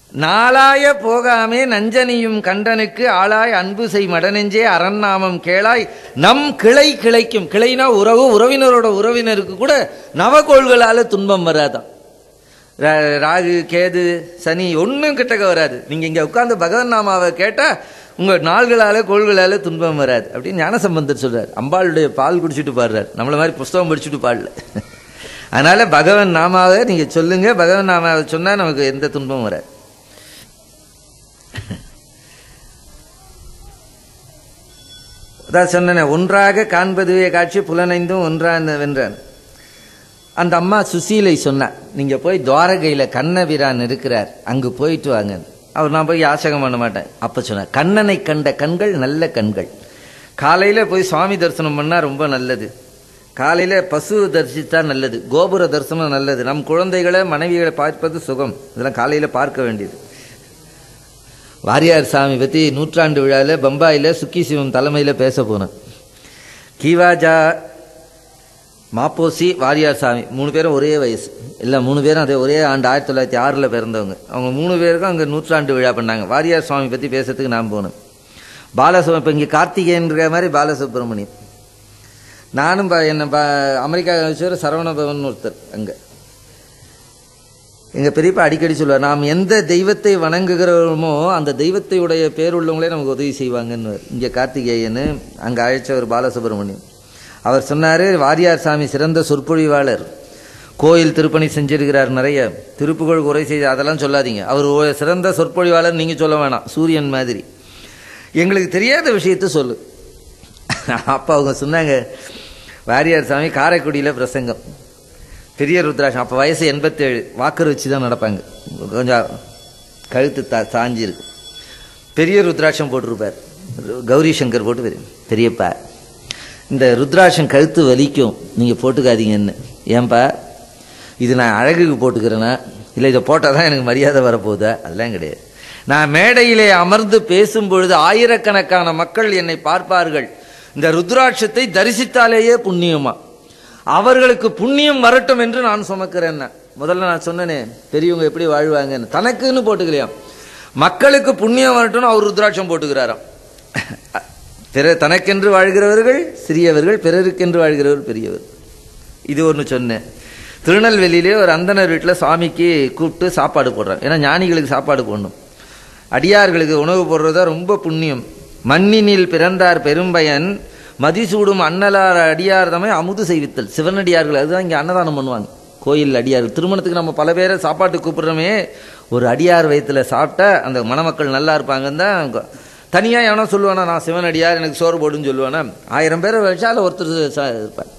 நாளாய போகாமே நஞ்சனியும் கண்டனுக்கு ஆளாய் அன்பு செய் மடனெஞ்சே அரண்நாமம் கேளாய் நம் கிளை கிளைக்கும் கிளைனா உறவு உறவினரோட உறவினருக்கு கூட நவகோள்களால துன்பம் வராதான் ரா- ராகு கேது சனி ஒன்றும் கிட்டக்க வராது நீங்க இங்க உட்கார்ந்து பகவன் நாமாவை கேட்டா உங்க நாள்களால கோள்களால துன்பம் வராது அப்படின்னு ஞானசம்பந்தர் சொல்றார் அம்பாளுடைய பால் குடிச்சிட்டு பாடுறார் நம்மள மாதிரி புஸ்தகம் படிச்சுட்டு பாடல அதனால பகவன் நாமாவை நீங்க சொல்லுங்க பகவன் நாமாவை சொன்னா நமக்கு எந்த துன்பமும் வராது அதான் சொன்னேனே ஒன்றாக காண்பதுவே காட்சி புலனைந்தும் ஒன்றான் வென்றான் அந்த அம்மா சுசீலை சொன்னா நீங்க போய் துவாரகையில கண்ணபிரான் இருக்கிறார் அங்கு போயிட்டு வாங்க அவர் நான் போய் யாசகம் பண்ண மாட்டேன் அப்ப சொன்னார் கண்ணனை கண்ட கண்கள் நல்ல கண்கள் காலையில போய் சுவாமி தரிசனம் பண்ணா ரொம்ப நல்லது காலையில பசு தரிசித்தா நல்லது கோபுர தரிசனம் நல்லது நம் குழந்தைகளை மனைவிகளை பார்ப்பது சுகம் இதெல்லாம் காலையில பார்க்க வேண்டியது வாரியார் சாமி பற்றி நூற்றாண்டு விழாவில் பம்பாயில் சுக்கி சிவம் தலைமையில் பேச போனேன் கீவாஜா மாப்போசி வாரியார் சாமி மூணு பேரும் ஒரே வயசு இல்லை மூணு பேரும் அதே ஒரே ஆண்டு ஆயிரத்தி தொள்ளாயிரத்தி ஆறில் பிறந்தவங்க அவங்க மூணு பேருக்கும் அங்கே நூற்றாண்டு விழா பண்ணாங்க வாரியார் சுவாமி பற்றி பேசுறதுக்கு நான் போனேன் பாலசுப்ர இப்போ இங்கே கார்த்திகேயன்ற மாதிரி பாலசுப்ரமணியம் நானும் ப- என்ன ப அமெரிக்கா வச்சு சரவண பவன் ஒருத்தர் அங்கே எங்க பெரியப்பா அடிக்கடி சொல்லுவார் நாம் எந்த தெய்வத்தை வணங்குகிறோமோ அந்த தெய்வத்தை உடைய பேர் உள்ளவங்களே நமக்கு உதவி செய்வாங்கன்னு இங்க கார்த்திகேயன் அங்க அழைச்சவர் பாலசுப்ரமணியம் அவர் சொன்னாரு வாரியார் சாமி சிறந்த சொற்பொழிவாளர் கோயில் திருப்பணி செஞ்சிருக்கிறார் நிறைய திருப்புகழ் குறை செய்து அதெல்லாம் சொல்லாதீங்க அவர் ஒரு சிறந்த சொற்பொழிவாளர் நீங்க சொல்ல வேணாம் சூரியன் மாதிரி எங்களுக்கு தெரியாத விஷயத்த சொல்லு அப்ப அவங்க சொன்னாங்க வாரியார் சாமி காரைக்குடியில பிரசங்கம் பெரிய ருத்ராட்சம் அப்போ வயசு எண்பத்தேழு வாக்கர் வச்சு தான் நடப்பாங்க கொஞ்சம் கழுத்து தா சாஞ்சி இருக்கு பெரிய ருத்ராட்சம் போட்டிருப்பார் கௌரி சங்கர் போட்டு பெரிய- பெரியப்பா இந்த ருத்ராட்சம் கழுத்து வலிக்கும் நீங்கள் போட்டுக்காதீங்கன்னு ஏன்பா இது நான் அழகுக்கு போட்டுக்கிறேன்னா இல்லை இதை போட்டால் தான் எனக்கு மரியாதை வரப்போகுதா அதெல்லாம் கிடையாது நான் மேடையிலே அமர்ந்து பேசும் பொழுது ஆயிரக்கணக்கான மக்கள் என்னை பார்ப்பார்கள் இந்த ருத்ராட்சத்தை தரிசித்தாலேயே புண்ணியமா அவர்களுக்கு புண்ணியம் வரட்டும் என்று நான் சுமக்கிறேன் முதல்ல நான் சொன்னனே பெரியவங்க எப்படி வாழ்வாங்கன்னு தனக்குன்னு போட்டுக்கலையாம் மக்களுக்கு புண்ணியம் வரட்டும்னு அவர் ருத்ராட்சம் போட்டுக்கிறாராம் பிற தனக்கென்று வாழ்கிறவர்கள் சிறியவர்கள் பிறருக்கென்று வாழ்கிறவர் பெரியவர் இது ஒன்று சொன்னேன் திருநெல்வேலியிலே ஒரு அந்தனர் வீட்டில் சுவாமிக்கு கூப்பிட்டு சாப்பாடு போடுறாங்க ஏன்னா ஞானிகளுக்கு சாப்பாடு போடணும் அடியார்களுக்கு உணவு போடுறதா ரொம்ப புண்ணியம் மண்ணினில் பிறந்தார் பெரும்பயன் மதிசூடும் அன்னலார் அடியார் தமை அமுது செய்வித்தல் சிவனடியார்கள் அதுதான் இங்கே அன்னதானம் பண்ணுவாங்க கோயில் அடியார்கள் திருமணத்துக்கு நம்ம பல பேரை சாப்பாட்டுக்கு கூப்பிடுறோமே ஒரு அடியார் வயித்துல சாப்பிட்டா அந்த மணமக்கள் நல்லா இருப்பாங்கன்னு தான் தனியாக எவனோ சொல்லுவானா நான் சிவனடியார் எனக்கு சோறு போடுன்னு சொல்லுவானா ஆயிரம் பேரை வச்சா அதில் ஒருத்தர் ச- இருப்பார்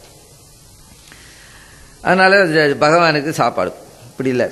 அதனால ஜ- பகவானுக்கு சாப்பாடு இப்படி இல்லை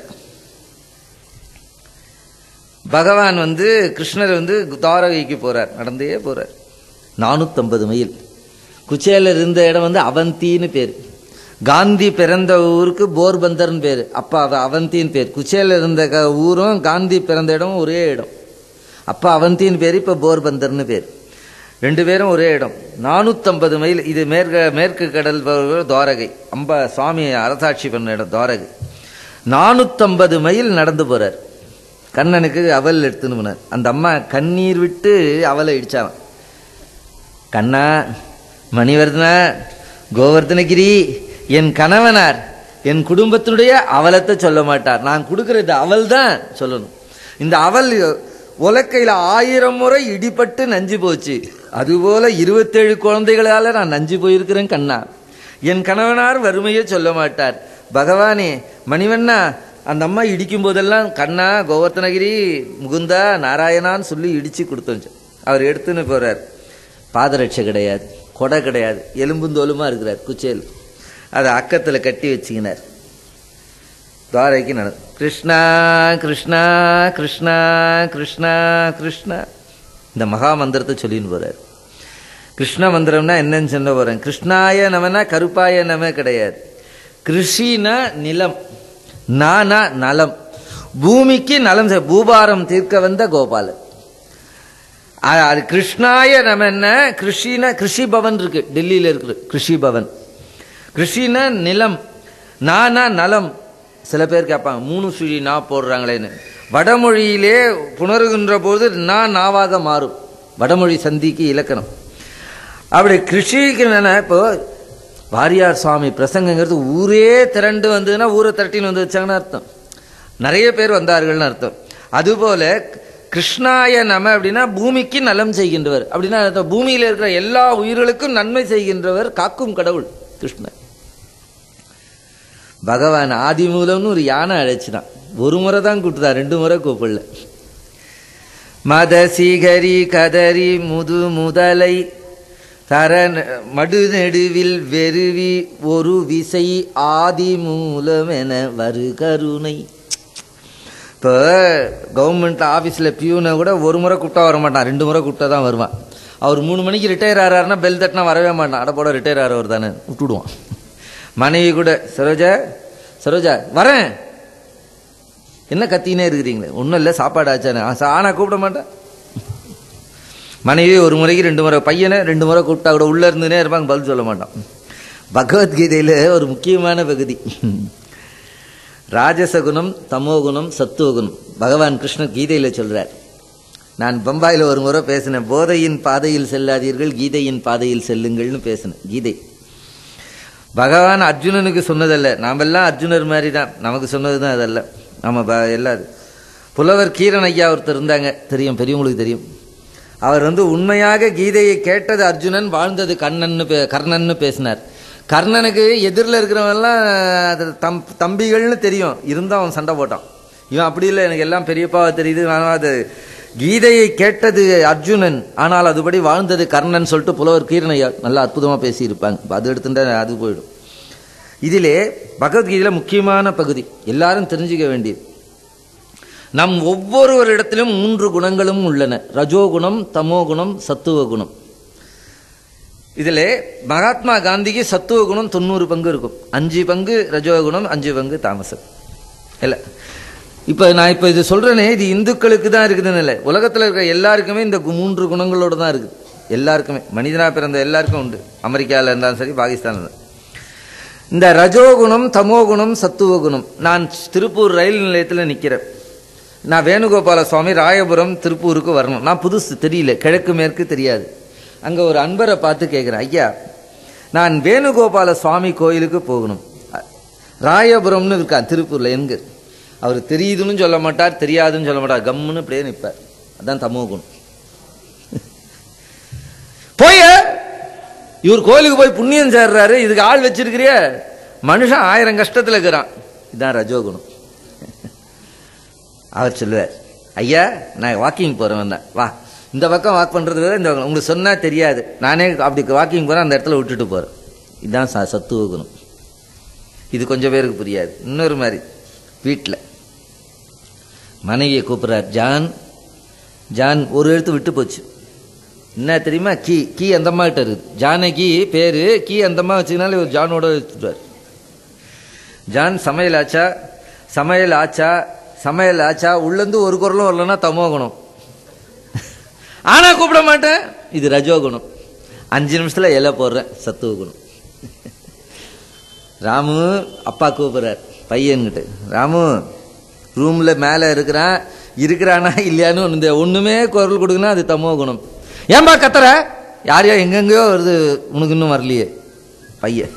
பகவான் வந்து கிருஷ்ணர் வந்து துவாரகைக்கு போறார் நடந்தே போறார் நானூத்தம்பது மைல் குச்சேலர் இருந்த இடம் வந்து அவந்தின்னு பேர் காந்தி பிறந்த ஊருக்கு போர்பந்தர்னு பேர் அப்ப அவ அவந்தின்னு பேர் குச்சேலர் இருந்த க- ஊரும் காந்தி பிறந்த இடமும் ஒரே இடம் அப்ப அவந்தின்னு பேர் இப்ப போர்பந்தர்னு பேர் ரெண்டு பேரும் ஒரே இடம் நானூத்தம்பது மைல் இது மேற்கு மேற்கு கடல் பகுதி துவாரகை அம்பா சுவாமி அரசாட்சி பண்ண இடம் துவாரகை நானூத்தம்பது மைல் நடந்து போறார் கண்ணனுக்கு அவல் எடுத்துன்னு போனார் அந்த அம்மா கண்ணீர் விட்டு அவலை இடிச்சான் கண்ணா மணிவர்தனா கோவர்தனகிரி என் கணவனார் என் குடும்பத்தினுடைய அவலத்தை சொல்ல மாட்டார் நான் கொடுக்கிற இந்த அவல் தான் சொல்லணும் இந்த அவல் உலக்கையில ஆயிரம் முறை இடிபட்டு நஞ்சு போச்சு அதுபோல இருபத்தேழு குழந்தைகளால நான் நஞ்சு போயிருக்கிறேன் கண்ணா என் கணவனார் வறுமையை சொல்ல மாட்டார் பகவானே மணிவண்ணா அந்த அம்மா இடிக்கும் போதெல்லாம் கண்ணா கோவர்த்தனகிரி முகுந்தா நாராயணான்னு சொல்லி இடிச்சு கொடுத்தோம் அவர் எடுத்துன்னு போறார் பாதரட்சை கிடையாது கொடை கிடையாது எலும்பும் தோலுமா இருக்கிறார் குச்சேல் அதை அக்கத்தில் கட்டி வச்சுக்கினார் துவாரைக்கு நட கிருஷ்ணா கிருஷ்ணா கிருஷ்ணா கிருஷ்ணா கிருஷ்ணா இந்த மகா மந்திரத்தை சொல்லின்னு போறார் கிருஷ்ண மந்திரம்னா என்னன்னு சொல்ல போறேன் கிருஷ்ணாய நமனா கருப்பாய நம கிடையாது கிருஷினா நிலம் நானா நலம் பூமிக்கு நலம் செய்- பூபாரம் தீர்க்க வந்த கோபாலன் அ- அது கிருஷ்ணாய நம்ம என்ன கிருஷினா கிருஷி பவன் இருக்கு டெல்லியில இருக்குது கிருஷி பவன் கிருஷினா நிலம் நானா நலம் சில பேர் கேட்பாங்க மூணு சுழி நா போடுறாங்களேன்னு வடமொழியிலே புணருகின்ற போது நான் நாவாக மாறும் வடமொழி சந்திக்கு இலக்கணம் அப்படி கிருஷிக்கு என்ன இப்போ வாரியார் சுவாமி பிரசங்கங்கிறது ஊரே திரண்டு வந்ததுன்னா ஊரை திரட்டின்னு வந்து வச்சாங்கன்னு அர்த்தம் நிறைய பேர் வந்தார்கள்னு அர்த்தம் அதுபோல கிருஷ்ணாய நம அப்படின்னா பூமிக்கு நலம் செய்கின்றவர் அப்படின்னா அர்த்தம் பூமியில் இருக்கிற எல்லா உயிர்களுக்கும் நன்மை செய்கின்றவர் காக்கும் கடவுள் கிருஷ்ணர் பகவான் ஆதி மூலம்னு ஒரு யானை அழைச்சினான் ஒரு முறை தான் கூப்பிட்டுதான் ரெண்டு முறை கூப்பிடல மத சீகரி கதரி முது முதலை தர மடு நெடுவில் வெறுவி ஒரு விசை ஆதி மூலம் என வரு கருணை இப்போ கவர்மெண்ட் ஆஃபீஸில் பியூனை கூட ஒரு முறை கூப்பிட்டா வர மாட்டான் ரெண்டு முறை கூப்பிட்டா தான் வருவான் அவர் மூணு மணிக்கு ரிட்டையர் ஆறாருன்னா பெல் தட்டினா வரவே மாட்டான் அட போட ரிட்டையர் ஆகிறவர் தானே விட்டுடுவான் மனைவி கூட சரோஜா சரோஜா வரேன் என்ன கத்தினே இருக்கிறீங்களே ஒன்றும் இல்லை சாப்பாடு ஆச்சானே ஆனா கூப்பிட மாட்டேன் மனைவி ஒரு முறைக்கு ரெண்டு முறை பையனை ரெண்டு முறை கூப்பிட்டா கூட உள்ளே இருந்துனே இருப்பாங்க பதில் சொல்ல மாட்டான் பகவத்கீதையில் ஒரு முக்கியமான பகுதி ராஜசகுணம் தமோகுணம் சத்துவகுணம் பகவான் கிருஷ்ணர் கீதையில் சொல்றார் நான் பம்பாயில் ஒரு முறை பேசினேன் போதையின் பாதையில் செல்லாதீர்கள் கீதையின் பாதையில் செல்லுங்கள்னு பேசினேன் கீதை பகவான் அர்ஜுனனுக்கு சொன்னதல்ல நாமெல்லாம் அர்ஜுனர் மாதிரி தான் நமக்கு சொன்னது தான் அதல்ல நம்ம ப எல்லாரும் புலவர் கீரன் ஐயா ஒருத்தர் இருந்தாங்க தெரியும் பெரியவங்களுக்கு தெரியும் அவர் வந்து உண்மையாக கீதையை கேட்டது அர்ஜுனன் வாழ்ந்தது கண்ணன்னு பே கர்ணன்னு பேசினார் கர்ணனுக்கு எதிரில் இருக்கிறவன்லாம் அது தம் தம்பிகள்னு தெரியும் இருந்தால் அவன் சண்டை போட்டான் இவன் அப்படி இல்லை எனக்கு எல்லாம் பெரியப்பாவை தெரியுது ஆனால் அது கீதையை கேட்டது அர்ஜுனன் ஆனால் அதுபடி வாழ்ந்தது கர்ணன் சொல்லிட்டு புலவர் கீரனையா நல்லா அற்புதமாக பேசியிருப்பாங்க அது எடுத்துட்டா அது போயிடும் இதிலே பகவத்கீதையில் முக்கியமான பகுதி எல்லாரும் தெரிஞ்சுக்க வேண்டியது நம் ஒவ்வொருவரிடத்திலும் மூன்று குணங்களும் உள்ளன ரஜோகுணம் தமோகுணம் சத்துவ குணம் இதில் மகாத்மா காந்திக்கு சத்துவ குணம் தொண்ணூறு பங்கு இருக்கும் அஞ்சு பங்கு ரஜோகுணம் அஞ்சு பங்கு தாமசம் இல்லை இப்போ நான் இப்போ இது சொல்கிறேனே இது இந்துக்களுக்கு தான் இருக்குதுன்னு இல்லை உலகத்தில் இருக்கிற எல்லாருக்குமே இந்த கு- மூன்று குணங்களோடு தான் இருக்குது எல்லாருக்குமே மனிதனாக பிறந்த எல்லாருக்கும் உண்டு அமெரிக்காவில் இருந்தாலும் சரி பாகிஸ்தானில் இருந்தாலும் இந்த ரஜோகுணம் தமோகுணம் சத்துவகுணம் நான் திருப்பூர் ரயில் நிலையத்தில் நிற்கிறேன் நான் வேணுகோபால சுவாமி ராயபுரம் திருப்பூருக்கு வரணும் நான் புதுசு தெரியல கிழக்கு மேற்கு தெரியாது அங்கே ஒரு அன்பரை பார்த்து கேட்குறேன் ஐயா நான் வேணுகோபால சுவாமி கோயிலுக்கு போகணும் அ- ராயபுரம்னு இருக்கான் திருப்பூரில் எங்க அவர் தெரியுதுன்னு சொல்ல மாட்டார் தெரியாதுன்னு சொல்ல மாட்டார் கம்முன்னு இப்படியே நிற்பார் அதான் தமோகுணம் போய இவர் கோயிலுக்கு போய் புண்ணியம் சேர்றாரு இதுக்கு ஆள் வச்சிருக்கிறிய மனுஷன் ஆயிரம் கஷ்டத்தில் இருக்கிறான் இதுதான் ரஜோகுணம் அவர் சொல்லுவார் ஐயா நான் வாக்கிங் போகிறவன் தான் வா இந்த பக்கம் வாக் பண்ணுறது வேற இந்த பக்கம். உங்களுக்கு சொன்னால் தெரியாது நானே அப்படி வாக்கிங் போகிறேன் அந்த இடத்துல விட்டுட்டு போகிறேன் இதுதான் ச சத்துவ குணம் இது கொஞ்சம் பேருக்கு புரியாது இன்னொரு மாதிரி வீட்டில் மனைவியை கூப்பிட்றார் ஜான் ஜான் ஒரு எழுத்து விட்டு போச்சு என்ன தெரியுமா கீ கீ அந்த கிட்ட இருக்குது ஜானகி பேர் கீ அந்தம்மா வச்சுக்கினாலே ஒரு ஜானோட வச்சுருவார் ஜான் சமையல் ஆச்சா சமையல் ஆச்சா சமையல் ஆச்சா உள்ளேருந்து ஒரு குரலும் வரலன்னா தமோகுணம் ஆனா கூப்பிட மாட்டேன் இது ரஜோகுணம் அஞ்சு நிமிஷத்துல இலை போடுறேன் சத்துவ குணம் ராமு அப்பா கூப்பிடுறார் பையன்கிட்ட ராமு ரூம்ல மேல இருக்கிறான் இருக்கிறானா இல்லையான்னு ஒண்ணு இந்த ஒண்ணுமே குரல் கொடுக்குன்னா அது தமோ குணம் ஏன்பா கத்துற யாரையோ எங்கெங்கயோ வருது உனக்கு இன்னும் வரலையே பையன்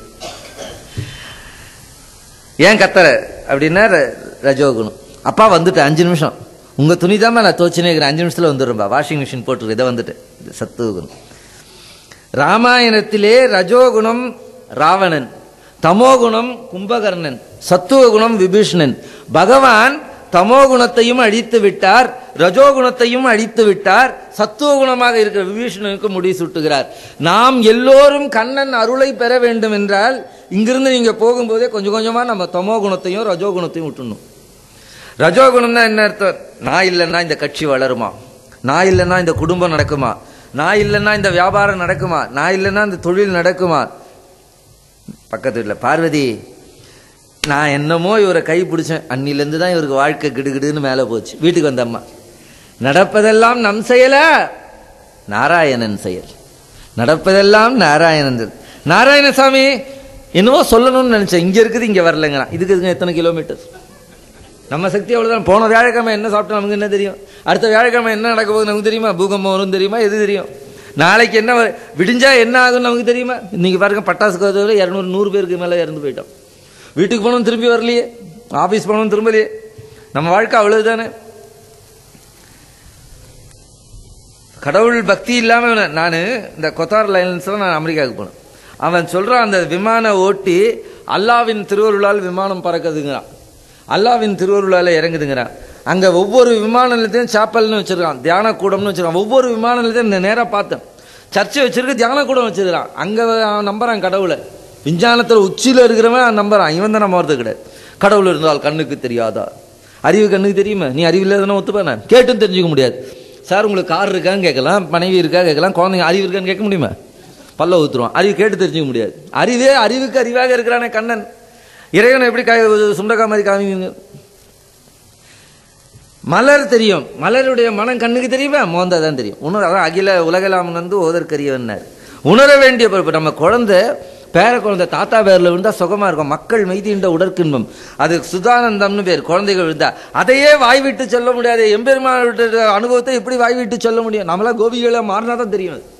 ஏன் கத்துற அப்படின்னா ர- ரஜோகுணம் அப்பா வந்துட்டேன் அஞ்சு நிமிஷம் உங்க துணி தான் நான் துவச்சுனே இருக்கிறேன் அஞ்சு நிமிஷத்துல வந்துடும்பா வாஷிங் மிஷின் போட்டுருக்கு இதை வந்துட்டு இது சத்துவகுணம் ராமாயணத்திலே ரஜோகுணம் ராவணன் தமோகுணம் கும்பகர்ணன் சத்துவகுணம் விபீஷ்ணன் பகவான் தமோகுணத்தையும் அழித்து விட்டார் ரஜோகுணத்தையும் அழித்து விட்டார் சத்துவகுணமாக இருக்கிற விபீஷணனுக்கு முடி சுட்டுகிறார் நாம் எல்லோரும் கண்ணன் அருளை பெற வேண்டும் என்றால் இங்கிருந்து நீங்க போகும்போதே கொஞ்சம் கொஞ்சமா நம்ம தமோகுணத்தையும் ரஜோகுணத்தையும் விட்டுணும் ரஜோகுணம்னா என்ன அர்த்தம் நான் இல்லைன்னா இந்த கட்சி வளருமா நான் இல்லைன்னா இந்த குடும்பம் நடக்குமா நான் இல்லைன்னா இந்த வியாபாரம் நடக்குமா நான் இல்லைன்னா இந்த தொழில் நடக்குமா பக்கத்து வீட்டில் பார்வதி நான் என்னமோ இவரை கை பிடிச்சேன் அன்னிலேருந்து தான் இவருக்கு வாழ்க்கை கிடுகிடுன்னு மேலே போச்சு வீட்டுக்கு வந்த அம்மா நடப்பதெல்லாம் நம் செயல நாராயணன் செயல் நடப்பதெல்லாம் நாராயணன் செயல். நாராயணசாமி என்னவோ சொல்லணும்னு நினைச்சேன் இங்க இருக்குது இங்க வரலங்கிறான் இதுக்கு இதுங்க எத்தனை கிலோமீட்டர் நம்ம சக்தி அவ்வளோதான் போன வியாழக்கிழமை என்ன சாப்பிட்டோம் நமக்கு என்ன தெரியும் அடுத்த வியாழக்கிழமை என்ன நடக்க போகுது நமக்கு தெரியுமா பூகம்பம் வரும் தெரியுமா எது தெரியும் நாளைக்கு என்ன வ- விடிஞ்சா என்ன ஆகும்னு நமக்கு தெரியுமா இன்னைக்கு பாருங்க பட்டாசு கதவுல இரநூறு நூறு பேருக்கு மேலே இறந்து போயிட்டோம் வீட்டுக்கு போனோம் திரும்பி வரலையே ஆஃபீஸ் போனோம் திரும்பலையே நம்ம வாழ்க்கை அவ்வளவுதானே கடவுள் பக்தி இல்லாமல் நான் இந்த கொத்தார் லைன்ஸில் நான் அமெரிக்காவுக்கு போனேன் அவன் சொல்கிறான் அந்த விமான ஓட்டி அல்லாவின் திருவருளால் விமானம் பறக்குதுங்கிறான் அல்லாவின் திருவருளால் இறங்குதுங்கிறான் அங்கே ஒவ்வொரு விமான நிலையத்தையும் சாப்பல்னு வச்சிருக்கான் தியான கூடம்னு வச்சிருக்கான் ஒவ்வொரு விமான நிலையத்தையும் இந்த நேராக பார்த்தேன் சர்ச்சை வச்சிருக்கு தியான கூடம் வச்சிருக்கான் அங்கே அவன் நம்புறான் கடவுளை விஞ்ஞானத்தில் உச்சியில் இருக்கிறவன் அவன் நம்புறான் இவன் தான் நம்புறது கிடையாது கடவுள் இருந்தால் கண்ணுக்கு தெரியாதா அறிவு கண்ணுக்கு தெரியுமா நீ அறிவு இல்லாதனா ஒத்துப்பானே கேட்டும் தெரிஞ்சுக்க முடியாது சார் உங்களுக்கு கார் இருக்கான்னு கேட்கலாம் மனைவி இருக்கா கேட்கலாம் குழந்தைங்க அறிவு இருக்கான்னு கேட்க முடியுமா பல்ல ஊத்துருவான் அறிவு கேட்டு தெரிஞ்சுக்க முடியாது அறிவே அறிவுக்கு அறிவாக இருக்கிறானே கண்ணன் இறைவனை எப்படி கா சுண்டக்கா மாதிரி காமிங்க மலர் தெரியும் மலருடைய மனம் கண்ணுக்கு தெரியுமா மோந்தா தான் தெரியும் உணர அதான் அகில உலகலாம் வந்து ஓதற்கரியவன்னார் உணர வேண்டிய பொறுப்பு நம்ம குழந்தை பேர குழந்தை தாத்தா பேரில் விழுந்தா சுகமா இருக்கும் மக்கள் மெய்தின்ற உடற்கின்பம் அது சுதானந்தம்னு பேர் குழந்தைகள் விழுந்தா அதையே வாய் விட்டு சொல்ல முடியாது எம்பெருமான அனுபவத்தை எப்படி வாய் விட்டு சொல்ல முடியும் நம்மளாம் கோபிகளை மாறினா தான் தெரியும் அது.